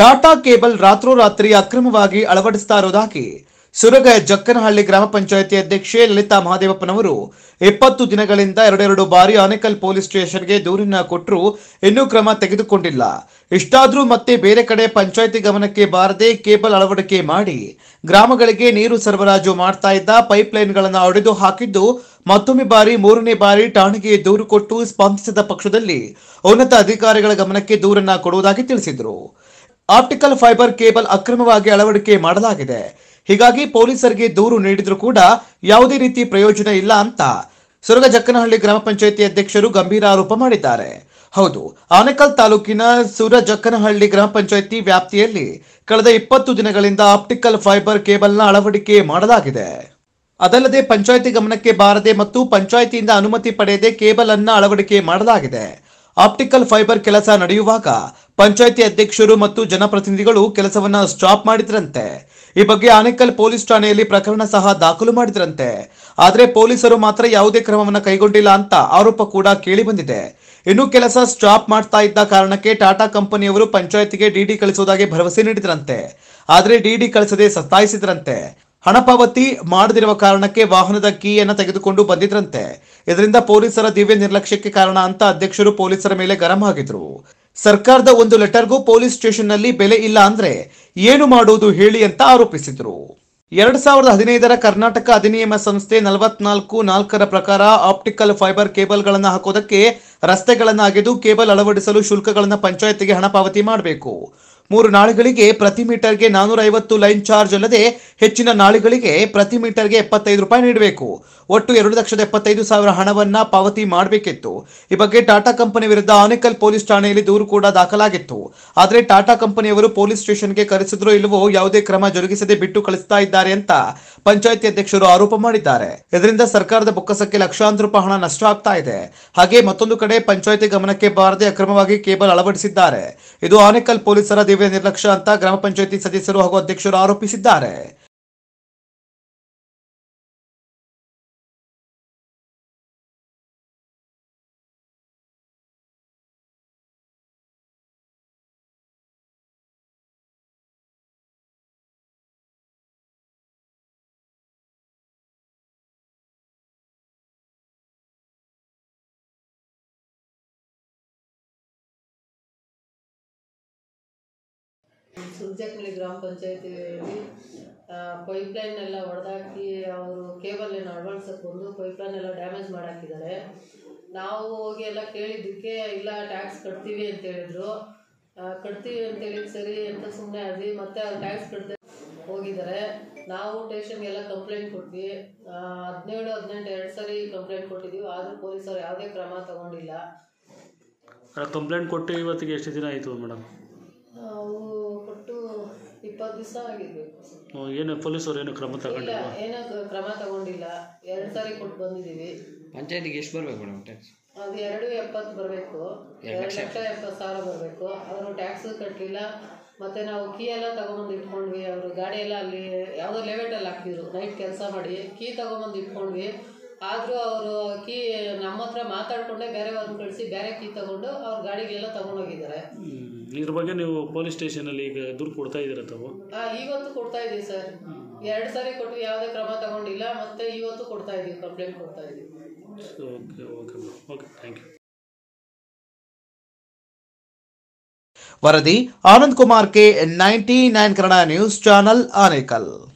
Tata cable ರಾತ್ರೋರಾತ್ರಿ ಅಕ್ರಮವಾಗಿ ಅಳವಡಿಸ್ತಾ ಇರುವುದಾಗಿ ಸುರಗ ಜಕ್ಕನಹಳ್ಳಿ ಗ್ರಾಮ ಪಂಚಾಯಿತಿ ಅಧ್ಯಕ್ಷೆ ಲಲಿತಾ ಮಹಾದೇವಪ್ಪನವರು ಇಪ್ಪತ್ತು ದಿನಗಳಿಂದ ಎರಡೆರಡು ಬಾರಿ ಆನೇಕಲ್ ಪೊಲೀಸ್ ಸ್ಟೇಷನ್ಗೆ ದೂರಿನ ಕೊಟ್ಟರೂ ಇನ್ನೂ ಕ್ರಮ ತೆಗೆದುಕೊಂಡಿಲ್ಲ ಇಷ್ಟಾದ್ರೂ ಮತ್ತೆ ಬೇರೆ ಕಡೆ ಪಂಚಾಯಿತಿ ಗಮನಕ್ಕೆ ಬಾರದೆ ಕೇಬಲ್ ಅಳವಡಿಕೆ ಮಾಡಿ ಗ್ರಾಮಗಳಿಗೆ ನೀರು ಸರಬರಾಜು ಮಾಡ್ತಾ ಇದ್ದ ಪೈಪ್ಲೈನ್ಗಳನ್ನು ಒಡೆದು ಹಾಕಿದ್ದು ಮತ್ತೊಮ್ಮೆ ಬಾರಿ ಮೂರನೇ ಬಾರಿ ಠಾಣೆಗೆ ದೂರು ಕೊಟ್ಟು ಸ್ಪಂದಿಸದ ಪಕ್ಷದಲ್ಲಿ ಉನ್ನತ ಅಧಿಕಾರಿಗಳ ಗಮನಕ್ಕೆ ದೂರನ್ನ ಕೊಡುವುದಾಗಿ ತಿಳಿಸಿದರು ಆಪ್ಟಿಕಲ್ ಫೈಬರ್ ಕೇಬಲ್ ಅಕ್ರಮವಾಗಿ ಅಳವಡಿಕೆ ಮಾಡಲಾಗಿದೆ ಹೀಗಾಗಿ ಪೊಲೀಸರಿಗೆ ದೂರು ನೀಡಿದ್ರು ಕೂಡ ಯಾವುದೇ ರೀತಿ ಪ್ರಯೋಜನ ಇಲ್ಲ ಅಂತ ಸುರಗ ಜಕ್ಕನಹಳ್ಳಿ ಗ್ರಾಮ ಪಂಚಾಯಿತಿ ಅಧ್ಯಕ್ಷರು ಗಂಭೀರ ಆರೋಪ ಮಾಡಿದ್ದಾರೆ ಹೌದು ಆನೇಕಲ್ ತಾಲೂಕಿನ ಸುರ ಜಕ್ಕನಹಳ್ಳಿ ಗ್ರಾಮ ಪಂಚಾಯಿತಿ ವ್ಯಾಪ್ತಿಯಲ್ಲಿ ಕಳೆದ ಇಪ್ಪತ್ತು ದಿನಗಳಿಂದ ಆಪ್ಟಿಕಲ್ ಫೈಬರ್ ಕೇಬಲ್ನ ಅಳವಡಿಕೆ ಮಾಡಲಾಗಿದೆ ಅದಲ್ಲದೆ ಪಂಚಾಯಿತಿ ಗಮನಕ್ಕೆ ಬಾರದೆ ಮತ್ತು ಪಂಚಾಯಿತಿಯಿಂದ ಅನುಮತಿ ಪಡೆಯದೆ ಕೇಬಲ್ ಅನ್ನ ಅಳವಡಿಕೆ ಮಾಡಲಾಗಿದೆ ಆಪ್ಟಿಕಲ್ ಫೈಬರ್ ಕೆಲಸ ನಡೆಯುವಾಗ ಪಂಚಾಯಿತಿ ಅಧ್ಯಕ್ಷರು ಮತ್ತು ಜನಪ್ರತಿನಿಧಿಗಳು ಕೆಲಸವನ್ನ ಸ್ಟಾಪ್ ಮಾಡಿದ್ರಂತೆ ಈ ಬಗ್ಗೆ ಆನೇಕಲ್ ಪೊಲೀಸ್ ಠಾಣೆಯಲ್ಲಿ ಪ್ರಕರಣ ಸಹ ದಾಖಲು ಮಾಡಿದ್ರಂತೆ ಆದರೆ ಪೊಲೀಸರು ಮಾತ್ರ ಯಾವುದೇ ಕ್ರಮವನ್ನ ಕೈಗೊಂಡಿಲ್ಲ ಅಂತ ಆರೋಪ ಕೂಡ ಕೇಳಿ ಬಂದಿದೆ ಇನ್ನು ಕೆಲಸ ಸ್ಟಾಪ್ ಮಾಡ್ತಾ ಇದ್ದ ಕಾರಣಕ್ಕೆ ಟಾಟಾ ಕಂಪನಿಯವರು ಪಂಚಾಯತಿಗೆ ಡಿಡಿ ಕಳಿಸುವುದಾಗಿ ಭರವಸೆ ನೀಡಿದ್ರಂತೆ ಆದರೆ ಡಿಡಿ ಕಳಿಸದೆ ಸತ್ತಾಯಿಸಿದ್ರಂತೆ ಹಣ ಪಾವತಿ ಮಾಡದಿರುವ ಕಾರಣಕ್ಕೆ ವಾಹನದ ಕೀಯನ್ನು ತೆಗೆದುಕೊಂಡು ಬಂದಿದ್ರಂತೆ ಇದರಿಂದ ಪೊಲೀಸರ ದಿವ್ಯ ನಿರ್ಲಕ್ಷ್ಯಕ್ಕೆ ಕಾರಣ ಅಂತ ಅಧ್ಯಕ್ಷರು ಪೊಲೀಸರ ಮೇಲೆ ಗರಂ ಆಗಿದ್ರು ಸರ್ಕಾರದ ಒಂದು ಲೆಟರ್ಗೂ ಪೊಲೀಸ್ ಸ್ಟೇಷನ್ನಲ್ಲಿ ಬೆಲೆ ಇಲ್ಲ ಅಂದ್ರೆ ಏನು ಮಾಡುವುದು ಹೇಳಿ ಅಂತ ಆರೋಪಿಸಿದ್ರು ಎರಡ್ ಸಾವಿರದ ಹದಿನೈದರ ಕರ್ನಾಟಕ ಅಧಿನಿಯಮ ಸಂಸ್ಥೆ ನಲವತ್ನಾಲ್ಕು ನಾಲ್ಕರ ಪ್ರಕಾರ ಆಪ್ಟಿಕಲ್ ಫೈಬರ್ ಕೇಬಲ್ಗಳನ್ನು ಹಾಕೋದಕ್ಕೆ ರಸ್ತೆಗಳನ್ನು ಅಗೆದು ಕೇಬಲ್ ಅಳವಡಿಸಲು ಶುಲ್ಕಗಳನ್ನು ಪಂಚಾಯತಿಗೆ ಹಣ ಪಾವತಿ ಮಾಡಬೇಕು ಮೂರು ನಾಳೆಗಳಿಗೆ ಪ್ರತಿ ಮೀಟರ್ಗೆ ನಾನೂರ ಐವತ್ತು ಲೈನ್ ಚಾರ್ಜ್ ಅಲ್ಲದೆ ಹೆಚ್ಚಿನ ನಾಳೆಗಳಿಗೆ ಪ್ರತಿ ಮೀಟರ್ಗೆ ಎಪ್ಪತ್ತೈದು ರೂಪಾಯಿ ನೀಡಬೇಕು ಒಟ್ಟು ಎರಡು ಲಕ್ಷದ ಎಪ್ಪತ್ತೈದು ಸಾವಿರ ಹಣವನ್ನ ಪಾವತಿ ಮಾಡಬೇಕಿತ್ತು ಈ ಬಗ್ಗೆ ಟಾಟಾ ಕಂಪನಿ ವಿರುದ್ಧ ಆನೇಕಲ್ ಪೊಲೀಸ್ ಠಾಣೆಯಲ್ಲಿ ದೂರು ಕೂಡ ದಾಖಲಾಗಿತ್ತು ಆದರೆ ಟಾಟಾ ಕಂಪನಿಯವರು ಪೊಲೀಸ್ ಸ್ಟೇಷನ್ಗೆ ಕರೆಸಿದ್ರೋ ಇಲ್ಲವೋ ಯಾವುದೇ ಕ್ರಮ ಜರುಗಿಸದೆ ಬಿಟ್ಟು ಕಳಿಸ್ತಾ ಇದ್ದಾರೆ ಅಂತ ಪಂಚಾಯತಿ ಅಧ್ಯಕ್ಷರು ಆರೋಪ ಮಾಡಿದ್ದಾರೆ ಇದರಿಂದ ಸರ್ಕಾರದ ಬೊಕ್ಕಸಕ್ಕೆ ಲಕ್ಷಾಂತರ ರೂಪಾಯಿ ಹಣ ನಷ್ಟ ಆಗ್ತಾ ಇದೆ ಹಾಗೆ ಮತ್ತೊಂದು ಕಡೆ ಪಂಚಾಯತಿ ಗಮನಕ್ಕೆ ಬಾರದೆ ಅಕ್ರಮವಾಗಿ ಕೇಬಲ್ ಅಳವಡಿಸಿದ್ದಾರೆ ಇದು ಆನೇಕಲ್ ಪೊಲೀಸರ ದಿವ್ಯ ನಿರ್ಲಕ್ಷ್ಯ ಅಂತ ಗ್ರಾಮ ಪಂಚಾಯತಿ ಸದಸ್ಯರು ಹಾಗೂ ಅಧ್ಯಕ್ಷರು ಆರೋಪಿಸಿದ್ದಾರೆ ಸುರ್ಜಕ್ನಳ್ಳಿ ಗ್ರಾಮ ಪಂಚಾಯತಿಯಲ್ಲಿ ಪೈಪ್ಲೈನ್ ಎಲ್ಲ ಹೊಡೆದಾಕಿ ಅವರು ಕೇಬಲ್ ಏನು ಅಳವಡಿಸಕ್ಕೆ ಬಂದು ಪೈಪ್ಲೈನ್ ಎಲ್ಲ ಡ್ಯಾಮೇಜ್ ಮಾಡಾಕಿದ್ದಾರೆ ನಾವು ಹೋಗಿ ಎಲ್ಲ ಕೇಳಿದ್ದಕ್ಕೆ ಇಲ್ಲ ಟ್ಯಾಕ್ಸ್ ಕಟ್ತೀವಿ ಅಂತ ಹೇಳಿದ್ರು ಆ, ಕಟ್ತೀವಿ ಅಂತ ಹೇಳಿದ್ ಸರಿ ಅಂತ ಸುಮ್ಮನೆ ಆದ್ವಿ ಮತ್ತೆ ಅವ್ರು ಟ್ಯಾಕ್ಸ್ ಕಟ್ದೆ ಹೋಗಿದ್ದಾರೆ ನಾವು ಸ್ಟೇಷನ್ಗೆಲ್ಲ ಕಂಪ್ಲೇಂಟ್ ಕೊಟ್ವಿ ಆ, ಹದಿನೇಳು ಹದಿನೆಂಟು ಎರಡು ಸರಿ ಕಂಪ್ಲೇಂಟ್ ಕೊಟ್ಟಿದ್ದೀವಿ ಆದರೂ ಪೊಲೀಸರು ಯಾವುದೇ ಕ್ರಮ ತಗೊಂಡಿಲ್ಲ ಕಂಪ್ಲೇಂಟ್ ಕೊಟ್ಟು ಇವತ್ತಿಗೆ ಎಷ್ಟು ದಿನ ಆಯಿತು ಮೇಡಮ್ ನಾವು ಕೊಟ್ಟು ಇಪ್ಪತ್ತು ದಿವಸ ಆಗಿರ್ಬೇಕು ಏನು ಪೊಲೀಸರು ಏನು ಕ್ರಮ ಇಲ್ಲ ತಗೊಂಡಿಲ್ವಾ ಏನೋ ಕ- ಕ್ರಮ ತಗೊಂಡಿಲ್ಲ ಎರಡು ಸಾರಿ ಕೊಟ್ಟು ಬಂದಿದ್ದೀವಿ ಪಂಚಾಯತಿಗೆ ಎಷ್ಟು ಬರ್ಬೇಕು ಮೇಡಮ್ ಟ್ಯಾಕ್ಸ್ ಅದು ಎರಡು ಎಪ್ಪತ್ತು ಬರಬೇಕು ಎರಡು ಲಕ್ಷ ಎಪ್ಪತ್ತು ಸಾವಿರ ಬರಬೇಕು ಅವರು ಟ್ಯಾಕ್ಸ್ ಕಟ್ಟಲಿಲ್ಲ ಮತ್ತೆ ನಾವು ಕೀ ಎಲ್ಲ ತಗೊಂಬಂದು ಇಟ್ಕೊಂಡ್ವಿ ಅವರು ಗಾಡಿ ಎಲ್ಲ ಅಲ್ಲಿ ಯಾವುದೋ ಲೆವೆಟಲ್ಲಿ ಹಾಕಿದ್ರು ನೈಟ್ ಕೆಲಸ ಮಾಡಿ ಕೀ ತಗೊಂಬಂದು ಇಟ್ಕೊಂಡ್ವಿ ಆದರೂ ಅವರು ಕೀ ನಮ್ಮ ಹತ್ರ ಮಾತಾಡ್ಕೊಂಡೆ ಬೇರೆಯವ್ರನ್ನ ಕಳಿಸಿ ಬೇರೆ ಕೀ ತಗೊಂಡು ಅವ್ರ ಗಾಡಿಗೆಲ್ಲ ತಗೊಂಡೋಗಿದ್ದಾರೆ ಹ್ಮ್. ಇದ್ರ ಬಗ್ಗೆ ನೀವು ಪೊಲೀಸ್ ಸ್ಟೇಷನಲ್ಲಿ ಈಗ ದೂರು ಕೊಡ್ತಾ ಇದ್ದೀರಾ ತಾವು ಆ, ಇವತ್ತು ಕೊಡ್ತಾ ಇದೀವಿ ಸರ್ ಎರಡು ಸಾರಿ ಕೊಟ್ವಿ ಯಾವುದೇ ಕ್ರಮ ತಗೊಂಡಿಲ್ಲ ಮತ್ತೆ ಇವತ್ತು ಕೊಡ್ತಾ ಇದೀವಿ ಕಂಪ್ಲೇಂಟ್ ಕೊಡ್ತಾ ಇದೀವಿ okay okay madam okay thank you ವರದಿ Anand Kumar K ninety nine Kannada news channel Anekal